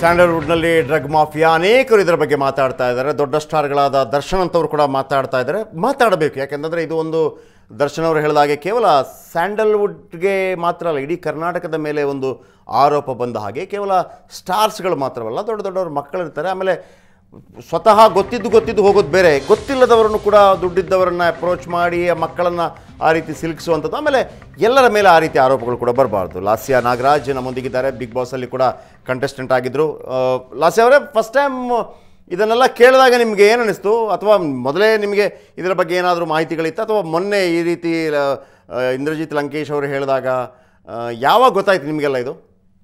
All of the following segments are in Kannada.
ಸ್ಯಾಂಡಲ್ವುಡ್ನಲ್ಲಿ ಡ್ರಗ್ ಮಾಫಿಯಾ ಅನೇಕರು ಇದರ ಬಗ್ಗೆ ಮಾತಾಡ್ತಾ ಇದ್ದಾರೆ ದೊಡ್ಡ ಸ್ಟಾರ್ಗಳಾದ ದರ್ಶನ್ ಅಂತವ್ರು ಕೂಡ ಮಾತಾಡ್ತಾ ಇದ್ದಾರೆ ಮಾತಾಡಬೇಕು ಯಾಕೆಂತಂದರೆ ಇದು ಒಂದು ದರ್ಶನ್ ಅವರು ಹೇಳಿದ ಹಾಗೆ ಕೇವಲ ಸ್ಯಾಂಡಲ್ವುಡ್ಗೆ ಮಾತ್ರ ಅಲ್ಲ ಇಡೀ ಕರ್ನಾಟಕದ ಮೇಲೆ ಒಂದು ಆರೋಪ ಬಂದ ಹಾಗೆ ಕೇವಲ ಸ್ಟಾರ್ಸ್ಗಳು ಮಾತ್ರವಲ್ಲ ದೊಡ್ಡ ದೊಡ್ಡವ್ರ ಮಕ್ಕಳಿರ್ತಾರೆ ಆಮೇಲೆ ಸ್ವತಃ ಗೊತ್ತಿದ್ದು ಗೊತ್ತಿದ್ದು ಹೋಗೋದು ಬೇರೆ ಗೊತ್ತಿಲ್ಲದವರನ್ನು ಕೂಡ ದುಡ್ಡಿದ್ದವರನ್ನು ಅಪ್ರೋಚ್ ಮಾಡಿ ಆ ಮಕ್ಕಳನ್ನು ಆ ರೀತಿ ಸಿಲುಕಿಸುವಂಥದ್ದು ಆಮೇಲೆ ಎಲ್ಲರ ಮೇಲೆ ಆ ರೀತಿ ಆರೋಪಗಳು ಕೂಡ ಬರಬಾರ್ದು ಲಾಸ್ಯ ನಾಗರಾಜ್ ನಮ್ಮೊಂದಿಗಿದ್ದಾರೆ ಬಿಗ್ ಬಾಸಲ್ಲಿ ಕೂಡ ಕಂಟೆಸ್ಟೆಂಟ್ ಆಗಿದ್ದರು ಆ, ಲಾಸ್ಯ ಅವರೇ ಫಸ್ಟ್ ಟೈಮ್ ಇದನ್ನೆಲ್ಲ ಕೇಳಿದಾಗ ನಿಮಗೆ ಏನು ಅನ್ನಿಸ್ತು ಅಥವಾ ಮೊದಲೇ ನಿಮಗೆ ಇದರ ಬಗ್ಗೆ ಏನಾದರೂ ಮಾಹಿತಿಗಳಿತ್ತು ಅಥವಾ ಮೊನ್ನೆ ಈ ರೀತಿ ಆ, ಆ, ಇಂದ್ರಜಿತ್ ಲಂಕೇಶ್ ಅವರು ಹೇಳಿದಾಗ ಆ, ಯಾವಾಗ ಗೊತ್ತಾಯ್ತು ನಿಮಗೆಲ್ಲ ಇದು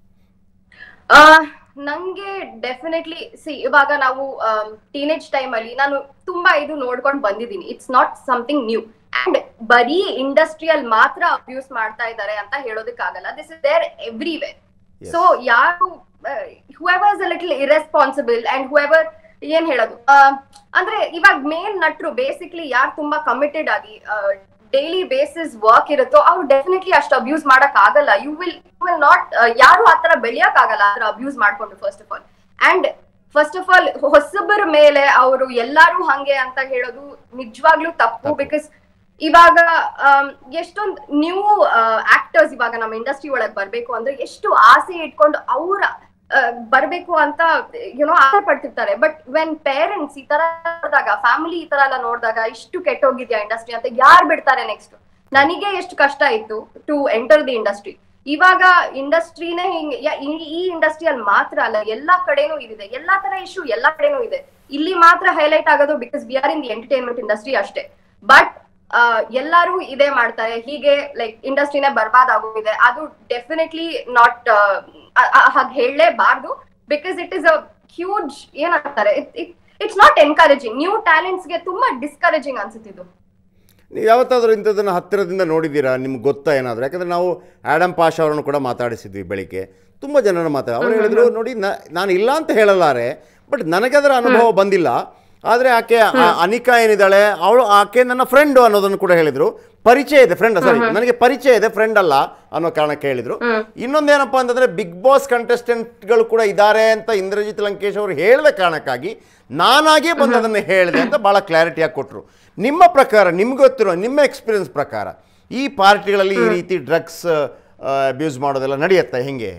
ಆ, ನಂಗೆ ಡೆಫಿನೆಟ್ಲಿ ಸಿ ಇವಾಗ ನಾವು ಟೀನೇಜ್ ಟೈಮ್ ಅಲ್ಲಿ ನಾನು ತುಂಬಾ ಇದು ನೋಡ್ಕೊಂಡು ಬಂದಿದ್ದೀನಿ it's not something new and ಬರೀ ಇಂಡಸ್ಟ್ರಿಯಲ್ ಮಾತ್ರ ಅಬ್ಯೂಸ್ ಮಾಡ್ತಾ ಇದ್ದಾರೆ ಅಂತ ಹೇಳೋದಕ್ಕಾಗಲ್ಲ this is there everywhere Yes. So ಯಾರು whoever is little irresponsible and whoever ಏನ್ ಹೇಳೋದು ಆ, ಅಂದ್ರೆ ಇವಾಗ ಮೇನ್ ನಟ್ರು ಬೇಸಿಕ್ಲಿ ಯಾರು ತುಂಬಾ ಕಮಿಟೆಡ್ ಆಗಿ ಡೈಲಿ ಬೇಸಿಸ್ ವರ್ಕ್ ಇರುತ್ತೋ ಅವ್ರು ಡೆಫಿನೆಟ್ಲಿ ಅಷ್ಟು ಅಬ್ಯೂಸ್ ಮಾಡಕ್ ಆಗಲ್ಲ you will you will not ಯಾರು ಆತರ ಬೆಳೆಯಕ್ ಆಗಲ್ಲ ಆತರ ಅಬ್ಯೂಸ್ ಮಾಡ್ಕೊಂಡು first of all and first of all ಹೊಸಬರ ಮೇಲೆ ಅವರು ಎಲ್ಲಾರು ಹಂಗೆ ಅಂತ ಹೇಳೋದು ನಿಜವಾಗ್ಲೂ ತಪ್ಪು ಬಿಕಾಸ್ ಇವಾಗ ಎಷ್ಟೊಂದು ನ್ಯೂ ಆಕ್ಟರ್ಸ್ ಇವಾಗ ನಮ್ಮ ಇಂಡಸ್ಟ್ರಿ ಒಳಗ್ ಬರ್ಬೇಕು ಅಂದ್ರೆ ಎಷ್ಟು ಆಸೆ ಇಟ್ಕೊಂಡು ಅವರ ಬರ್ಬೇಕು ಅಂತ ಯುನೋ ಆಸೆ ಪಡ್ತಿರ್ತಾರೆ ಬಟ್ ವೆನ್ ಪೇರೆಂಟ್ಸ್ ಈ ತರ ನೋಡಿದಾಗ ಫ್ಯಾಮಿಲಿ ಈ ತರ ಎಲ್ಲ ನೋಡಿದಾಗ ಇಷ್ಟು ಕೆಟ್ಟೋಗಿದ್ಯಾ ಇಂಡಸ್ಟ್ರಿ ಅಂತ ಯಾರು ಬಿಡ್ತಾರೆ ನೆಕ್ಸ್ಟ್ ನನಗೆ ಎಷ್ಟು ಕಷ್ಟ ಇತ್ತು ಟು ಎಂಟರ್ ದಿ ಇಂಡಸ್ಟ್ರಿ ಇವಾಗ ಇಂಡಸ್ಟ್ರಿನೇ ಹಿಂಗೆ ಯಾ- ಈ- ಈ ಇಂಡಸ್ಟ್ರಿಯಲ್ಲಿ ಮಾತ್ರ ಅಲ್ಲ ಎಲ್ಲಾ ಕಡೆನೂ ಇದಿದೆ ಎಲ್ಲಾ ತರ ಇಶ್ಯೂ ಎಲ್ಲಾ ಕಡೆನೂ ಇದೆ ಇಲ್ಲಿ ಮಾತ್ರ ಹೈಲೈಟ್ ಆಗೋದು because we are in the entertainment industry ಅಷ್ಟೇ ಬಟ್ ಎಲ್ಲರೂ ಇದೇ ಮಾಡ್ತಾರೆ ಹೀಗೆ ಲೈಕ್ ಇಂಡಸ್ಟ್ರಿನೇ ಬರ್ಬಾದ್ ಆಗೋಗಿದೆ ಅದು ಡೆಫಿನೆಟ್ಲಿ ನಾಟ್ ಹಾಗೆ ಹೇಳಲೇಬಾರ್ದು because it is a huge ಏನಂತಾರೆ ಇಟ್ಸ್ ನಾಟ್ ಎನ್ಕರೇಜಿಂಗ್ ನ್ಯೂ ಟ್ಯಾಲೆಂಟ್ಸ್ಗೆ ತುಂಬಾ ಡಿಸ್ಕರೇಜಿಂಗ್ ಅನ್ಸುತ್ತಿದ್ದು ನೀವು ಯಾವತ್ತಾದರೂ ಇಂಥದ್ದನ್ನು ಹತ್ತಿರದಿಂದ ನೋಡಿದ್ದೀರಾ ನಿಮ್ಗೆ ಗೊತ್ತಾ ಏನಾದರೂ ಯಾಕಂದರೆ ನಾವು ಆ್ಯಡಮ್ ಪಾಷಾ ಅವರನ್ನು ಕೂಡ ಮಾತಾಡಿಸಿದ್ವಿ ಬೆಳಿಗ್ಗೆ ತುಂಬ ಜನರನ್ನು ಮಾತಾಡ ಅವ್ರು ಹೇಳಿದ್ರು ನೋಡಿ ನ- ನಾನು ಇಲ್ಲ ಅಂತ ಹೇಳಲಾರೆ ಬಟ್ ನನಗೆ ಅದರ ಅನುಭವ ಬಂದಿಲ್ಲ ಆದರೆ ಆಕೆ ಆ ಅನಿಕಾ ಏನಿದ್ದಾಳೆ ಅವಳು ಆಕೆ ನನ್ನ ಫ್ರೆಂಡು ಅನ್ನೋದನ್ನು ಕೂಡ ಹೇಳಿದರು ಪರಿಚಯ ಇದೆ ಫ್ರೆಂಡ್ ಸಾರಿ ನನಗೆ ಪರಿಚಯ ಇದೆ ಫ್ರೆಂಡ್ ಅಲ್ಲ ಅನ್ನೋ ಕಾರಣಕ್ಕೆ ಹೇಳಿದರು ಇನ್ನೊಂದೇನಪ್ಪ ಅಂತಂದರೆ ಬಿಗ್ ಬಾಸ್ ಕಂಟೆಸ್ಟೆಂಟ್ಗಳು ಕೂಡ ಇದ್ದಾರೆ ಅಂತ ಇಂದ್ರಜಿತ್ ಲಂಕೇಶ್ ಅವರು ಹೇಳಿದ ಕಾರಣಕ್ಕಾಗಿ ನಾನಾಗೇ ಬಂದು ಅದನ್ನು ಹೇಳಿದೆ ಅಂತ ಭಾಳ ಕ್ಲಾರಿಟಿಯಾಗಿ ಕೊಟ್ಟರು ನಿಮ್ಮ ಪ್ರಕಾರ ನಿಮ್ಗೆ ಗೊತ್ತಿರೋ ನಿಮ್ಮ ಎಕ್ಸ್ಪೀರಿಯನ್ಸ್ ಪ್ರಕಾರ ಈ ಪಾರ್ಟಿಗಳಲ್ಲಿ ಈ ರೀತಿ ಡ್ರಗ್ಸ್ ಅಬ್ಯೂಸ್ ಮಾಡೋದೆಲ್ಲ ನಡೆಯುತ್ತಾ ಹೆಂಗೆ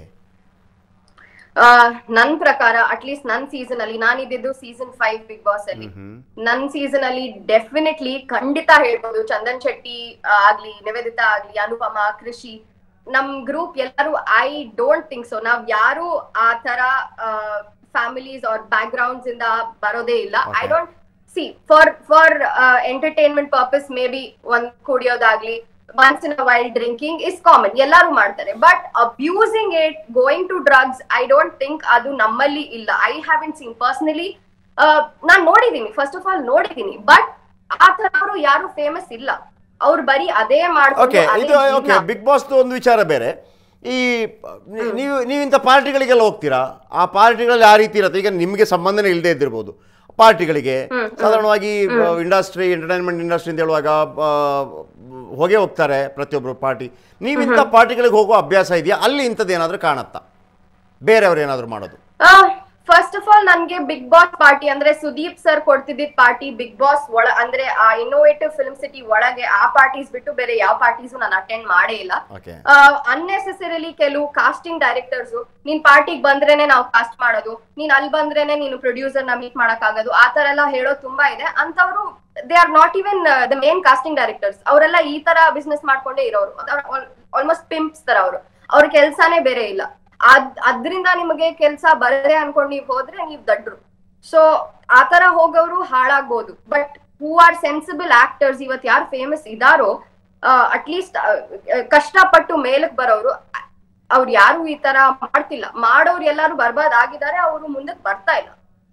ಆ, ನನ್ ಪ್ರಕಾರ ಅಟ್ಲೀಸ್ಟ್ ನನ್ ಸೀಸನ್ ಅಲ್ಲಿ ನಾನಿದ್ದು ಸೀಸನ್ ಫೈವ್ ಬಿಗ್ ಬಾಸ್ ಅಲ್ಲಿ ನನ್ ಸೀಸನ್ ಅಲ್ಲಿ ಡೆಫಿನೆಟ್ಲಿ ಖಂಡಿತ ಹೇಳ್ಬೋದು ಚಂದನ್ ಶೆಟ್ಟಿ ಆ, ಆಗ್ಲಿ ನಿವೇದಿತಾ ಆಗ್ಲಿ ಅನುಪಮ ಕೃಷಿ ನಮ್ ಗ್ರೂಪ್ ಎಲ್ಲರೂ ಐ ಡೋಂಟ್ ಥಿಂಕ್ ಸೊ ನಾವ್ ಯಾರು ಆ ತರ ಫ್ಯಾಮಿಲೀಸ್ ಆರ್ ಬ್ಯಾಕ್ ಗ್ರೌಂಡ್ಸ್ ಇಂದ ಬರೋದೇ ಇಲ್ಲ I Okay. Don't see for for entertainment purpose maybe ಒಂದ್ ಕುಡಿಯೋದಾಗ್ಲಿ once in a wild drinking is common ಎಲ್ಲರೂ ಮಾಡ್ತಾರೆ but abusing it going to drugs I don't think ಅದು ನಮ್ಮಲ್ಲಿ ಇಲ್ಲ ಐ ಹ್ಯಾವ್ ಸೀನ್ ಪರ್ಸನಲಿ ನಾನ್ ನೋಡಿದೀನಿ ಫಸ್ಟ್ ಆಫ್ ಆಲ್ ನೋಡಿದೀನಿ ಬಟ್ ಆ ತರ ಅವರು ಯಾರು ಫೇಮಸ್ ಇಲ್ಲ ಅವ್ರು ಬರೀ ಅದೇ ಓಕೆ ಇದು ಓಕೆ ಮಾಡ್ಕೊಂಡು ಬಿಗ್ ಬಾಸ್ದು ಒಂದು ವಿಚಾರ ಬೇರೆ ಈ ನೀ- ನೀವು ನೀವು ಇಂಥ ಪಾರ್ಟಿಗಳಿಗೆಲ್ಲ ಹೋಗ್ತೀರಾ ಆ ಪಾರ್ಟಿಗಳಲ್ಲಿ ಆ ರೀತಿ ಇರುತ್ತೆ ಈಗ ನಿಮಗೆ ಸಂಬಂಧನೇ ಇಲ್ಲದೆ ಇದ್ದಿರ್ಬೋದು ಪಾರ್ಟಿಗಳಿಗೆ ಸಾಧಾರಣವಾಗಿ ಇಂಡಸ್ಟ್ರಿ ಎಂಟರ್ಟೈನ್ಮೆಂಟ್ ಇಂಡಸ್ಟ್ರಿ ಅಂತ ಹೇಳುವಾಗ ಆ, ಹೋಗೇ ಹೋಗ್ತಾರೆ ಪ್ರತಿಯೊಬ್ಬರು ಪಾರ್ಟಿ ನೀವು ಇಂಥ ಪಾರ್ಟಿಗಳಿಗೆ ಹೋಗೋ ಅಭ್ಯಾಸ ಇದೆಯಾ ಅಲ್ಲಿ ಇಂಥದ್ದು ಏನಾದರೂ ಕಾಣುತ್ತಾ ಬೇರೆಯವ್ರು ಏನಾದರೂ ಮಾಡೋದು ಫಸ್ಟ್ ಆಫ್ ಆಲ್ ನನ್ಗೆ ಬಿಗ್ ಬಾಸ್ ಪಾರ್ಟಿ ಅಂದ್ರೆ ಸುದೀಪ್ ಸರ್ ಕೊಡ್ತಿದ್ದಿದ್ ಪಾರ್ಟಿ ಬಿಗ್ ಬಾಸ್ ಒಳ ಅಂದ್ರೆ ಆ ಇನ್ನೋವೇಟಿವ್ ಫಿಲ್ಮ್ ಸಿಟಿ ಒಳಗೆ ಆ ಪಾರ್ಟೀಸ್ ಬಿಟ್ಟು ಬೇರೆ ಯಾವ ಪಾರ್ಟೀಸು ನಾನು ಅಟೆಂಡ್ ಮಾಡೇ ಇಲ್ಲ ಓಕೆ ಅನ್ನೆಸೆಸರಿಲಿ ಕೆಲವು ಕಾಸ್ಟಿಂಗ್ ಡೈರೆಕ್ಟರ್ಸ್ ನೀನ್ ಪಾರ್ಟಿಗೆ ಬಂದ್ರೇನೆ ನಾವು ಕಾಸ್ಟ್ ಮಾಡೋದು ನೀನ್ ಅಲ್ಲಿ ಬಂದ್ರೇನೆ ನೀನು ಪ್ರೊಡ್ಯೂಸರ್ ನ ಮೀಟ್ ಮಾಡಕ್ ಆಗೋದು ಆ ತರ ಎಲ್ಲ ಹೇಳೋದು ತುಂಬಾ ಇದೆ ಅಂತವ್ರು they are not even the main casting directors ಅವರೆಲ್ಲ ಈ ತರ ಬಿಸ್ನೆಸ್ ಮಾಡ್ಕೊಂಡೇ ಇರೋರು ಆಲ್ಮೋಸ್ಟ್ ಪಿಂಪ್ಸ್ ತರ ಅವರು ಅವ್ರ ಕೆಲ್ಸಾನೇ ಬೇರೆ ಇಲ್ಲ ಅದ್ ಅದ್ರಿಂದ ನಿಮಗೆ ಕೆಲ್ಸ ಬರದೆ ಅನ್ಕೊಂಡ್ ನೀವ್ ಹೋದ್ರೆ ನೀವ್ ದಡ್ರು ಸೊ ಆತರ ಹೋಗೋರು ಹಾಳಾಗ್ಬೋದು but who are sensible actors ಇವತ್ ಯಾರು ಫೇಮಸ್ ಇದಾರೋ ಅಟ್ಲೀಸ್ಟ್ ಕಷ್ಟಪಟ್ಟು ಮೇಲಕ್ ಬರೋರು ಅವ್ರು ಯಾರು ಈ ತರ ಮಾಡ್ತಿಲ್ಲ ಮಾಡೋರು ಎಲ್ಲಾರು ಬರ್ಬಾದ್ ಆಗಿದ್ದಾರೆ ಅವರು ಮುಂದಕ್ಕೆ ಬರ್ತಾ ಇಲ್ಲ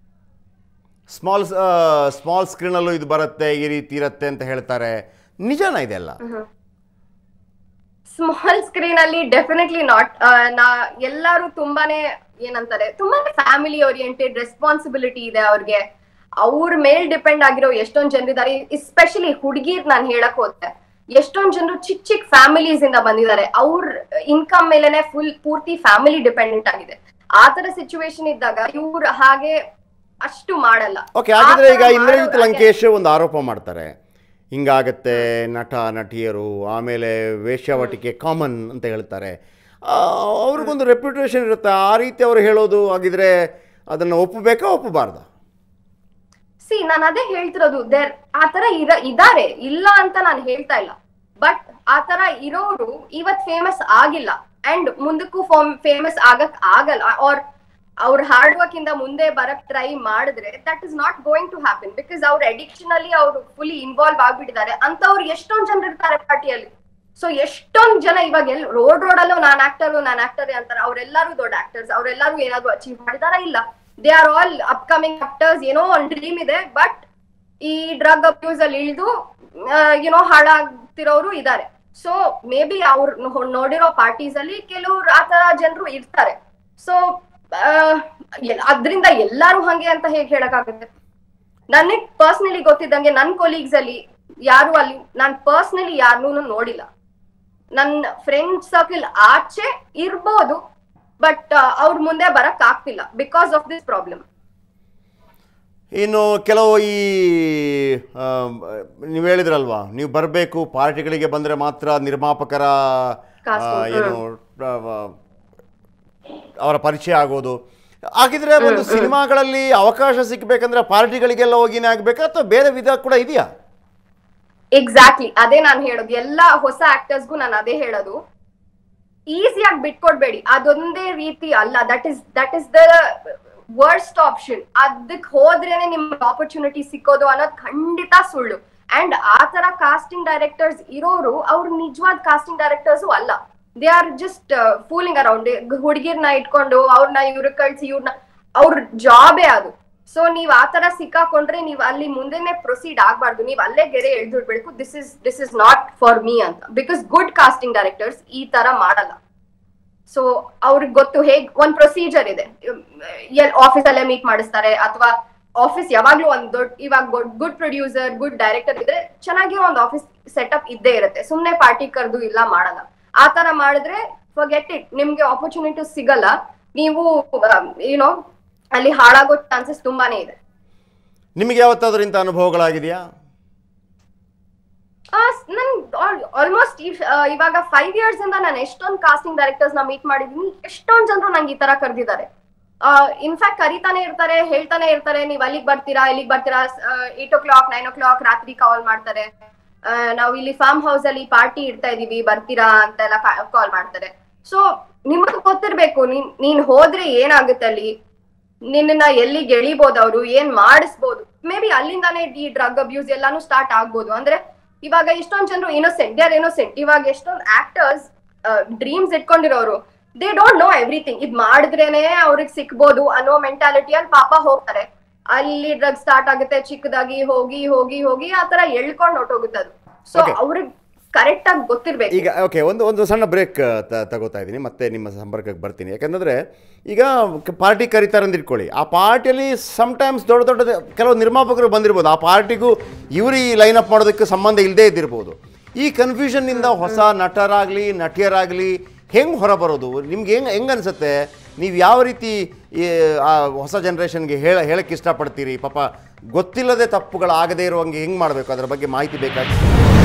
ಸ್ಮಾಲ್ ಸ್ಮಾಲ್ ಸ್ಕ್ರೀನಲ್ಲೂ ಇದು ಬರುತ್ತೆ ಈ ರೀತಿ ಇರುತ್ತೆ ಅಂತ ಹೇಳ್ತಾರೆ ನಿಜನಾ ಇದೆಲ್ಲ ಸ್ಮಾಲ್ ಸ್ಕ್ರೀನ್ ಅಲ್ಲಿ ಡೆಫಿನೆಟ್ಲಿ ನಾಟ್ ನಾ ಎಲ್ಲಾರು ತುಂಬಾನೇ ಏನಂತಾರೆ ತುಂಬಾನೇ ಫ್ಯಾಮಿಲಿ ಓರಿಯೆಂಟೆಡ್ ರೆಸ್ಪಾನ್ಸಿಬಿಲಿಟಿ ಇದೆ ಅವ್ರಿಗೆ ಅವ್ರ ಮೇಲ್ ಡಿಪೆಂಡ್ ಆಗಿರೋ ಎಷ್ಟೊಂದ್ ಜನರಿದ್ದಾರೆ ಎಸ್ಪೆಷಲಿ ಹುಡುಗಿರ್ ನಾನ್ ಹೇಳಕ್ ಹೋದ್ರೆ ಎಷ್ಟೊಂದ್ ಜನರು ಚಿಕ್ಕ ಚಿಕ್ಕ ಫ್ಯಾಮಿಲೀಸ್ ಇಂದ ಬಂದಿದ್ದಾರೆ ಅವ್ರ ಇನ್ಕಮ್ ಮೇಲೆನೆ ಫುಲ್ ಪೂರ್ತಿ ಫ್ಯಾಮಿಲಿ ಡಿಪೆಂಡೆಂಟ್ ಆಗಿದೆ ಆತರ ಸಿಚುವೇಶನ್ ಇದ್ದಾಗ ಇವ್ರು ಹಾಗೆ ಅಷ್ಟು ಮಾಡಲ್ಲ ಓಕೆ ಹಾಗಿದ್ರೆ ಈಗ ಆ ಥರ ಇಂದ್ರಜಿತ್ ಮಾಡೋ- ಲಂಕೇಶ್ ಒಂದು ಆರೋಪ ಮಾಡ್ತಾರೆ ಹಿಂಗಾಗತ್ತೆ ನಟ ನಟಿಯರು ಆಮೇಲೆ ವೇಶ್ಯಾವಟಿಕೆ ಕಾಮನ್ ಅಂತ ಹೇಳ್ತಾರೆ ಆ, ಅವ್ರಿಗೊಂದು ರೆಪ್ಯುಟೇಷನ್ ಇರುತ್ತೆ ಆ ರೀತಿ ಅವರು ಹೇಳೋದು ಆಗಿದ್ರೆ ಅದನ್ನು ಒಪ್ಪಬೇಕಾ ಒಪ್ಪಬಾರ್ದ ಸಿ ನಾನು ಅದೇ ಹೇಳ್ತಿರೋದು ದೇರ್ ಆತರ ಇರ ಇದಾರೆ ಇಲ್ಲ ಅಂತ ನಾನು ಹೇಳ್ತಾ ಇಲ್ಲ ಬಟ್ ಆತರ ಇರೋರು ಇವತ್ ಫೇಮಸ್ ಆಗಿಲ್ಲ ಅಂಡ್ ಮುಂದಕ್ಕೂ ಫೇಮಸ್ ಆಗಕ್ ಆಗಲ್ಲ ಆರ್ ಅವ್ರ ಹಾರ್ಡ್ ವರ್ಕ್ ಇಂದ ಮುಂದೆ ಬರಕ್ ಟ್ರೈ ಮಾಡಿದ್ರೆ that is not going to happen because ಅವ್ರ ಅಡಿಕ್ಷನ್ ಅಲ್ಲಿ ಅವರು ಫುಲಿ ಇನ್ವಾಲ್ವ್ ಆಗ್ಬಿಟ್ಟಿದ್ದಾರೆ ಅಂತವ್ರು ಎಷ್ಟೊಂದ್ ಜನ ಇರ್ತಾರೆ ಪಾರ್ಟಿಯಲ್ಲಿ ಸೊ ಎಷ್ಟೊಂದ್ ಜನ ಇವಾಗ ಎಲ್ ರೋಡ್ ರೋಡ್ ಅಲ್ಲೂ ನಾನ್ ಆಕ್ಟರ್ ನಾನ್ ಆಕ್ಟರ್ ಅಂತಾರೆ ಅವರೆಲ್ಲರೂ ದೊಡ್ಡ ಆಕ್ಟರ್ಸ್ ಅವರೆಲ್ಲರೂ ಏನಾದ್ರು ಅಚೀವ್ ಮಾಡಿದಾರ ಇಲ್ಲ they are all upcoming actors ಏನೋ ಒಂದ್ ಡ್ರೀಮ್ ಇದೆ ಬಟ್ ಈ ಡ್ರಗ್ ಅಬ್ಯೂಸ್ ಅಲ್ಲಿ ಇಳಿದು ಏನೋ ಹಾಳಾಗ್ತಿರೋರು ಇದ್ದಾರೆ ಸೊ ಮೇ ಬಿ ಅವ್ರು ನೋ- ನೋಡಿರೋ ಪಾರ್ಟೀಸ್ ಅಲ್ಲಿ ಕೆಲವ್ರು ಆತರ ಜನರು ಇರ್ತಾರೆ ಸೊ ಅದ್ರಿಂದ ಎಲ್ಲಾರು ಹಂಗೆ ಅಂತ ಹೇಗೆ ಹೇಳಕ್ಕಾಗುತ್ತೆ ನನಗ್ ಪರ್ಸನಲಿ ಗೊತ್ತಿದ್ದಂಗೆ ನನ್ ಕೊಲೀಗ್ಸ್ ಅಲ್ಲಿ ಯಾರು ಅಲ್ಲಿ ನಾನ್ ಪರ್ಸನಲಿ ಯಾರನ್ನೂ ನೋಡಿಲ್ಲ ನನ್ನ ಫ್ರೆಂಡ್ ಸರ್ಕಲ್ ಆಚೆ ಇರ್ಬೋದು ಬಟ್ ಅವ್ರ ಮುಂದೆ ಬರಕ್ ಆಗ್ತಿಲ್ಲ ಬಿಕಾಸ್ ಆಫ್ ದಿಸ್ ಪ್ರಾಬ್ಲಮ್ ಇನ್ನು ಕೆಲವು ಈ ನೀವು ಹೇಳಿದ್ರಲ್ವಾ ನೀವು ಬರಬೇಕು ಪಾರ್ಟಿಗಳಿಗೆ ಬಂದರೆ ಮಾತ್ರ ನಿರ್ಮಾಪಕರ ಆ, Casting, ಏನು ಆ, ಆ, ಅವರ ಪರಿಚಯ ಆಗೋದು ಹಾಗಿದ್ರೆ ಒಂದು ಸಿನಿಮಾಗಳಲ್ಲಿ ಅವಕಾಶ ಸಿಕ್ಬೇಕಂದ್ರೆ ಪಾರ್ಟಿಗಳಿಗೆಲ್ಲ ಹೋಗಿನೇ ಆಗ್ಬೇಕಾ ಅಥವಾ ಬೇರೆ ವಿಧ ಕೂಡ ಇದೆಯಾ ಎಕ್ಸಾಕ್ಟ್ಲಿ ಅದೇ ನಾನು ಹೇಳೋದು ಎಲ್ಲಾ ಹೊಸ ಆಕ್ಟರ್ಸ್ಗೂ ನಾನು ಅದೇ ಹೇಳೋದು ಈಸಿಯಾಗಿ ಬಿಟ್ಕೊಡ್ಬೇಡಿ ಅದೊಂದೇ ರೀತಿ ಅಲ್ಲ that is that is the worst option ಅದಕ್ ಹೋದ್ರೇನೆ ನಿಮ್ಗೆ ಆಪರ್ಚುನಿಟಿ ಸಿಕ್ಕೋದು ಅನ್ನೋದು ಖಂಡಿತ ಸುಳ್ಳು ಅಂಡ್ ಆ ತರ ಕಾಸ್ಟಿಂಗ್ ಡೈರೆಕ್ಟರ್ಸ್ ಇರೋರು ಅವ್ರು ನಿಜವಾದ ಕಾಸ್ಟಿಂಗ್ ಡೈರೆಕ್ಟರ್ಸು ಅಲ್ಲ they are just fooling around ಹುಡುಗಿರ್ನ ಇಟ್ಕೊಂಡು ಅವ್ರನ್ನ ಇವ್ರ ಕಳ್ಸಿ ಇವ್ರನ್ನ ಅವ್ರ ಜಾಬೇ ಅದು ಸೊ ನೀವ್ ಆತರ ಸಿಕ್ಕಾಕೊಂಡ್ರೆ ನೀವ್ ಅಲ್ಲಿ ಮುಂದೆನೆ ಪ್ರೊಸೀಡ್ ಆಗ್ಬಾರ್ದು ನೀವ್ ಅಲ್ಲೇ ಗೆರೆ ಎಳ್ದಿಡ್ಬೇಕು this is this is not for me ಅಂತ ಬಿಕಾಸ್ ಗುಡ್ ಕಾಸ್ಟಿಂಗ್ ಡೈರೆಕ್ಟರ್ಸ್ ಈ ತರ ಮಾಡಲ್ಲ ಸೊ ಅವ್ರಿಗೆ ಗೊತ್ತು ಹೇಗ್ ಒಂದ್ ಪ್ರೊಸೀಜರ್ ಇದೆ ಎಲ್ ಆಫೀಸ್ ಅಲ್ಲೇ ಮೀಟ್ ಮಾಡಿಸ್ತಾರೆ ಅಥವಾ ಆಫೀಸ್ ಯಾವಾಗ್ಲೂ ಒಂದ್ ದೊಡ್ಡ ಇವಾಗ ಗುಡ್ ಪ್ರೊಡ್ಯೂಸರ್ ಗುಡ್ ಡೈರೆಕ್ಟರ್ ಇದ್ರೆ ಚೆನ್ನಾಗಿರೋ ಒಂದು ಆಫೀಸ್ ಸೆಟಪ್ ಇದ್ದೇ ಇರುತ್ತೆ ಸುಮ್ನೆ ಪಾರ್ಟಿ ಕರೆದು ಇಲ್ಲ ಮಾಡಲ್ಲ ಆ ತರ ಮಾಡಿದ್ರೆ ಗೆಟ್ ಇಟ್ ನಿಮ್ಗೆ ಆಪರ್ಚುನಿಟಿ ಸಿಗಲ್ಲ ನೀವು ಏನೋ ಅಲ್ಲಿ ಹಾಳಾಗೋ ಚಾನ್ಸಸ್ ತುಂಬಾನೇ ಇದೆ ನಿಮಗೆ ಯಾವತ್ತಾದ್ರೂ ಇಂಥ ಅನುಭವಗಳಾಗಿದೆಯಾ ಆ, ನನ್ ಆಲ್ಮೋಸ್ಟ್ ಇವಾಗ ಫೈವ್ ಇಯರ್ಸ್ ಇಂದ ನಾನು ಎಷ್ಟೊಂದು ಕಾಸ್ಟಿಂಗ್ ಡೈರೆಕ್ಟರ್ಸ್ ನ ಮೀಟ್ ಮಾಡಿದೀನಿ ಎಷ್ಟೊಂದ್ ಜನರು ನಂಗೆ ಈ ತರ ಕರೆದಿದ್ದಾರೆ ಇನ್ಫ್ಯಾಕ್ಟ್ ಕರಿತಾನೆ ಇರ್ತಾರೆ ಹೇಳ್ತಾನೆ ಇರ್ತಾರೆ ನೀವ್ ಅಲ್ಲಿಗೆ ಬರ್ತೀರಾ ಇಲ್ಲಿಗೆ ಬರ್ತೀರಾ eight o'clock nine o'clock ರಾತ್ರಿ ಕಾಲ್ ಮಾಡ್ತಾರೆ ಆ, ನಾವು ಇಲ್ಲಿ ಫಾರ್ಮ್ ಹೌಸ್ ಅಲ್ಲಿ ಪಾರ್ಟಿ ಇಡ್ತಾ ಇದೀವಿ ಬರ್ತೀರಾ ಅಂತೆಲ್ಲ ಕಾಲ್ ಮಾಡ್ತಾರೆ ಸೊ ನಿಮಗ್ ಗೊತ್ತಿರ್ಬೇಕು ನೀನ್ ನೀನ್ ಹೋದ್ರೆ ಏನಾಗುತ್ತೆ ಅಲ್ಲಿ ನಿನ್ನ ಎಲ್ಲಿ ಗೆಳಿಬಹುದು ಅವರು ಏನ್ ಮಾಡಿಸ್ಬೋದು ಮೇ ಬಿ ಅಲ್ಲಿಂದಾನೇ ಈ ಡ್ರಗ್ ಅಬ್ಯೂಸ್ ಎಲ್ಲಾನು ಸ್ಟಾರ್ಟ್ ಆಗ್ಬೋದು ಅಂದ್ರೆ ಇವಾಗ ಎಷ್ಟೊಂದ್ ಜನರು ಇನ್ನೋಸೆಂಟ್ ದೇ ಆರ್ ಇನ್ನೋಸೆಂಟ್ ಇವಾಗ ಎಷ್ಟೊಂದ್ ಆಕ್ಟರ್ಸ್ ಡ್ರೀಮ್ಸ್ ಇಟ್ಕೊಂಡಿರೋರು ದೇ ಡೋಂಟ್ ನೋ ಎವ್ರಿಥಿಂಗ್ ಇದ್ ಮಾಡಿದ್ರೇನೆ ಅವ್ರಿಗೆ ಸಿಕ್ಬೋದು ಅನ್ನೋ ಮೆಂಟಾಲಿಟಿಯಲ್ಲಿ ಪಾಪ ಹೋಗ್ತಾರೆ ಅಲ್ಲಿ ಡ್ರಗ್ ಸ್ಟಾರ್ಟ್ ಆಗುತ್ತೆ ಚಿಕ್ಕದಾಗಿ ಹೋಗಿ ಹೋಗಿ ಹೋಗಿ ಆತರ ಎಳ್ಕೊಂಡ್ ಹೊಟ್ಟೋಗುತ್ತೆ ಅದು ಸೊ Okay. ಅವ್ರಿಗೆ ಕರೆಕ್ಟ್ ಆಗಿ ಗೊತ್ತಿರ್ಬೇಕು ಈಗ ಓಕೆ ಒಂದು ಒಂದು ಸಣ್ಣ ಬ್ರೇಕ್ ತಗೋತಾ ಇದ್ದೀನಿ ಮತ್ತೆ ನಿಮ್ಮ ಸಂಪರ್ಕಕ್ಕೆ ಬರ್ತೀನಿ ಯಾಕಂದರೆ ಈಗ ಪಾರ್ಟಿ ಕರೀತಾರೆ ಅಂತ ಇಟ್ಕೊಳ್ಳಿ ಆ ಪಾರ್ಟಿಯಲ್ಲಿ ಸಮ್ಟೈಮ್ಸ್ ದೊಡ್ಡ ದೊಡ್ಡ ಕೆಲವು ನಿರ್ಮಾಪಕರು ಬಂದಿರ್ಬೋದು ಆ ಪಾರ್ಟಿಗೂ ಇವರು ಈ ಲೈನ್ ಅಪ್ ಮಾಡೋದಕ್ಕೆ ಸಂಬಂಧ ಇಲ್ಲದೇ ಇದ್ದಿರ್ಬೋದು ಈ ಕನ್ಫ್ಯೂಷನ್ನಿಂದ ಹೊಸ ನಟರಾಗಲಿ ನಟಿಯರಾಗಲಿ ಹೆಂಗೆ ಹೊರಬರೋದು ನಿಮ್ಗೆ ಹೆಂಗೆ ಹೆಂಗೆ ಅನಿಸುತ್ತೆ ನೀವು ಯಾವ ರೀತಿ ಈ ಆ ಹೊಸ ಜನ್ರೇಷನ್ಗೆ ಹೇಳ ಹೇಳಕ್ಕೆ ಇಷ್ಟಪಡ್ತೀರಿ ಪಾಪ ಗೊತ್ತಿಲ್ಲದೆ ತಪ್ಪುಗಳಾಗದೇ ಇರುವಂಗೆ ಹೆಂಗೆ ಮಾಡಬೇಕು ಅದರ ಬಗ್ಗೆ ಮಾಹಿತಿ ಬೇಕಾಗಿ